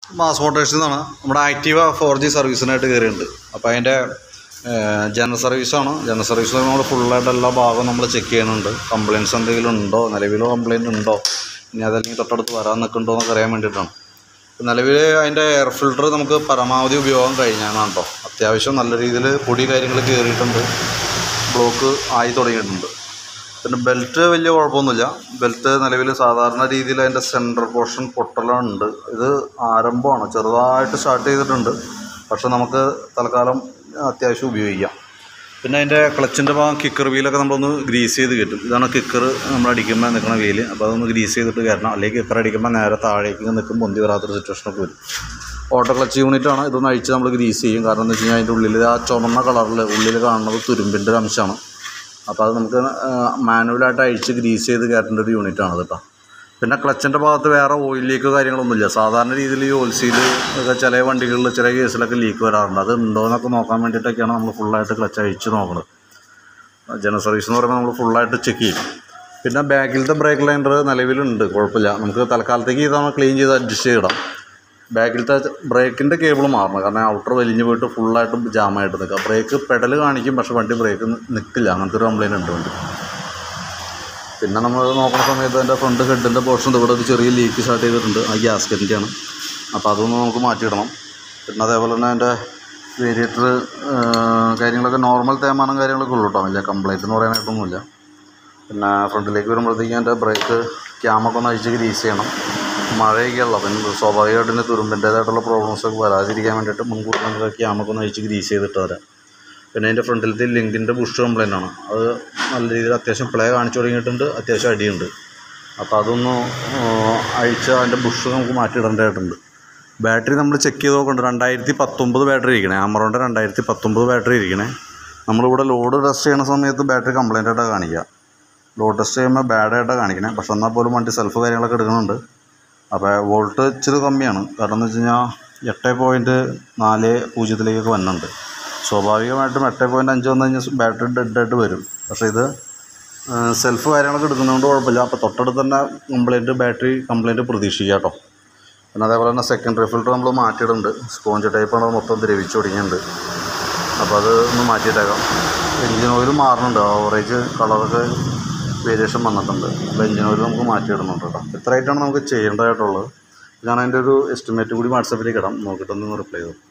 mass മോട്ടേഴ്സിൽ നിന്നാണ് നമ്മുടെ Activa four G സർവീസിനായിട്ട് കയറിയിട്ടുണ്ട് അപ്പോൾ അതിൻ്റെ ജനറൽ സർവീസാണ് ജനറൽ സർവീസ് നമ്മൾ ഫുള്ളായിട്ട് എല്ലാ ഭാഗവും നമ്മൾ ചെക്ക് ചെയ്യുന്നുണ്ട് കംപ്ലയിൻറ്റ്സ് എന്തെങ്കിലും ഉണ്ടോ നിലവിലോ കംപ്ലയിൻറ്റ് ഉണ്ടോ ഇനി അതല്ലെങ്കിൽ തൊട്ടടുത്ത് വരാൻ നിൽക്കുന്നുണ്ടോ എന്നൊക്കെ അറിയാൻ വേണ്ടിയിട്ടാണ് നിലവിൽ അതിൻ്റെ എയർ ഫിൽറ്റർ നമുക്ക് പരമാവധി ഉപയോഗം കഴിഞ്ഞാണ് കേട്ടോ അത്യാവശ്യം നല്ല രീതിയിൽ പൊടി കാര്യങ്ങൾ കയറിയിട്ടുണ്ട് ബ്ലോക്ക് ആയി തുടങ്ങിയിട്ടുണ്ട് പിന്നെ ബെൽറ്റ് വലിയ കുഴപ്പമൊന്നുമില്ല ബെൽറ്റ് നിലവിൽ സാധാരണ രീതിയിൽ അതിൻ്റെ സെൻട്രൽ പോർഷൻ പൊട്ടലുണ്ട് ഇത് ആരംഭമാണ് ചെറുതായിട്ട് സ്റ്റാർട്ട് ചെയ്തിട്ടുണ്ട് പക്ഷെ നമുക്ക് തൽക്കാലം അത്യാവശ്യം ഉപയോഗിക്കാം പിന്നെ അതിൻ്റെ ക്ലച്ചിൻ്റെ ഭാഗം കിക്കർ വീലൊക്കെ നമ്മളൊന്ന് ഗ്രീസ് ചെയ്ത് കിട്ടും ഇതാണ് കിക്കർ നമ്മൾ അടിക്കുമ്പോൾ നിൽക്കുന്ന വീല് അപ്പോൾ അതൊന്ന് ഗ്രീസ് ചെയ്തിട്ട് കയറണം അല്ലെങ്കിൽ കിക്കർ അടിക്കുമ്പോൾ നേരെ താഴേക്ക് നിൽക്കും പൊന്തി വരാത്തൊരു സിറ്റുവേഷനൊക്കെ വരും ഓട്ടോ ക്ലച്ച് യൂണിറ്റാണ് ഇതൊന്ന് അഴിച്ച് നമ്മൾ ഗ്രീസ് ചെയ്യും കാരണം എന്ന് വെച്ച് കഴിഞ്ഞാൽ അതിൻ്റെ ഉള്ളിൽ ആ ചുമന്ന കളറിൽ ഉള്ളിൽ കാണുന്നത് തുരുമ്പിൻ്റെ ഒരു അംശമാണ് അപ്പോൾ അത് നമുക്ക് മാനുവലായിട്ട് അഴിച്ച് ഗ്രീസ് ചെയ്ത് കയറ്റേണ്ട ഒരു യൂണിറ്റാണ് കേട്ടോ പിന്നെ ക്ലച്ചിൻ്റെ ഭാഗത്ത് വേറെ ഓയിൽ ലീക്ക് കാര്യങ്ങളൊന്നുമില്ല സാധാരണ രീതിയിൽ ഈ ഓയിൽ സീൽ ഒക്കെ ചില വണ്ടികളിൽ ചില കേസിലൊക്കെ ലീക്ക് വരാറുണ്ട് അത് ഉണ്ടോ എന്നൊക്കെ നോക്കാൻ വേണ്ടിയിട്ടൊക്കെയാണ് നമ്മൾ ഫുള്ളായിട്ട് ക്ലച്ച് അഴിച്ച് നോക്കുന്നത് ജനറൽ സർവീസ് എന്ന് പറയുമ്പോൾ നമ്മൾ ഫുള്ളായിട്ട് ചെക്ക് ചെയ്യും പിന്നെ ബാക്കിലത്തെ ബ്രേക്ക് ലൈൻഡർ നിലവിലുണ്ട് കുഴപ്പമില്ല നമുക്ക് തൽക്കാലത്തേക്ക് ഇതാണ് ക്ലീൻ ചെയ്ത് അഡ്ജസ്റ്റ് ചെയ്തിടാം ബാക്കിലത്തെ ബ്രേക്കിൻ്റെ കേബിൾ മാറണം കാരണം ഔട്ടർ വലിഞ്ഞ് പോയിട്ട് ഫുള്ളായിട്ട് ജാമായിട്ട് നിൽക്കുക ബ്രേക്ക് പെഡൽ കാണിക്കും പക്ഷേ വണ്ടി ബ്രേക്ക് നിൽക്കില്ല അങ്ങനത്തെ ഒരു കംപ്ലയിൻ്റ് ഉണ്ട് വണ്ടി പിന്നെ നമ്മൾ നോക്കുന്ന സമയത്ത് അതിൻ്റെ ഫ്രണ്ട് ഹെഡിൻ്റെ പോർഷൻ ഇവിടെ ഒരു ചെറിയ ലീക്ക് സ്റ്റാർട്ട് ചെയ്തിട്ടുണ്ട് ആ ഗ്യാസ്കറ്റിൻ്റെയാണ് അപ്പോൾ അതൊന്ന് നമുക്ക് മാറ്റിയിടണം പിന്നെ അതേപോലെ തന്നെ അതിൻ്റെ വേരിയേറ്റർ കാര്യങ്ങളൊക്കെ നോർമൽ തേമാനം കാര്യങ്ങളൊക്കെ ഉള്ളൂ കേട്ടോ വലിയ കംപ്ലൈൻറ്റ് എന്ന് പറയാനായിട്ടൊന്നുമില്ല പിന്നെ ഫ്രണ്ടിലേക്ക് വരുമ്പോഴത്തേക്കും എൻ്റെ ബ്രേക്ക് ക്യാമൊക്കെ ഒന്ന് അഴിച്ച് ഗ്രീസ് ചെയ്യണം മഴയൊക്കെ ഉള്ള പിന്നെ സ്വാഭാവികമായിട്ട് തന്നെ തുരുമ്പിൻ്റേതായിട്ടുള്ള പ്രോബ്ലംസൊക്കെ വരാതിരിക്കാൻ വേണ്ടിയിട്ട് മുൻകൂർ നമുക്ക് ക്യാമൊക്കെ ഒന്ന് അഴിച്ച് ഗ്രീസ് ചെയ്തിട്ട് വരാം പിന്നെ അതിൻ്റെ ഫ്രണ്ടിലത്തെ ലിങ്കിൻ്റെ ബുഷ് കംപ്ലൈൻ്റ് ആണ് അത് നല്ല രീതിയിൽ അത്യാവശ്യം പ്ലേ കാണിച്ചു തുടങ്ങിയിട്ടുണ്ട് അത്യാവശ്യം അടിയുണ്ട് അപ്പോൾ അതൊന്ന് അഴിച്ച് അതിൻ്റെ ബുഷ് നമുക്ക് മാറ്റിയിടേണ്ടതായിട്ടുണ്ട് ബാറ്ററി നമ്മൾ ചെക്ക് ചെയ്ത് നോക്കുന്നുണ്ട് രണ്ടായിരത്തി പത്തൊമ്പത് ബാറ്ററി ഇരിക്കണേ ആമറോൻ്റെ രണ്ടായിരത്തി പത്തൊമ്പത് ബാറ്ററി ഇരിക്കണേ നമ്മളിവിടെ ലോഡ് ടെസ്റ്റ് ചെയ്യുന്ന സമയത്ത് ബാറ്ററി കംപ്ലൈൻ്റ് ആയിട്ടാണ് കാണിക്കുക ലോഡ് ടെസ്റ്റ് ചെയ്യുമ്പോൾ ബാഡ് ആയിട്ടാണ് കാണിക്കണേ പക്ഷെ എന്നാൽ പോലും വണ്ടി സെൽഫ് കാര്യങ്ങളൊക്കെ എടുക്കുന്നുണ്ട് അപ്പോൾ വോൾട്ട് ഇച്ചിരി കമ്മിയാണ് കാരണം എന്ന് വെച്ച് കഴിഞ്ഞാൽ എട്ട് പോയിൻറ്റ് നാല് പൂജ്യത്തിലേക്കൊക്കെ വന്നുണ്ട് സ്വാഭാവികമായിട്ടും എട്ട് പോയിൻറ്റ് അഞ്ച് വന്നു കഴിഞ്ഞാൽ ബാറ്ററി ഡെഡായിട്ട് വരും പക്ഷേ ഇത് സെൽഫ് കാര്യങ്ങളൊക്കെ എടുക്കുന്നതുകൊണ്ട് കുഴപ്പമില്ല അപ്പോൾ തൊട്ടടുത്ത് തന്നെ കംപ്ലൈൻറ്റ് ബാറ്ററി കംപ്ലൈൻറ്റ് പ്രതീക്ഷിക്കുക കേട്ടോ പിന്നെ അതേപോലെ തന്നെ സെക്കൻഡറി ഫിൽറ്റർ നമ്മൾ മാറ്റിയിടുന്നുണ്ട് സ്പോഞ്ച് ടൈപ്പാണ് അത് മൊത്തം ദ്രവിച്ച് തുടങ്ങിയിട്ടുണ്ട് അപ്പോൾ അത് ഒന്ന് മാറ്റിയിട്ടേക്കാം എൻജിൻ ഓയിൽ മാറുന്നുണ്ട് ഓവറേജ് കളറൊക്കെ വേരിയേഷൻ വന്നിട്ടുണ്ട് അപ്പോൾ എൻജിൻ ഓയിൽ നമുക്ക് മാറ്റിയിടുന്നുണ്ട് കേട്ടോ ഇത്രയായിട്ടാണ് നമുക്ക് ചെയ്യേണ്ടതായിട്ടുള്ളത് ഞാൻ അതിൻ്റെ ഒരു എസ്റ്റിമേറ്റ് കൂടി വാട്സപ്പിലേക്ക് ഇടാം നോക്കിയിട്ടൊന്ന് റിപ്ലൈ ചെയ്തു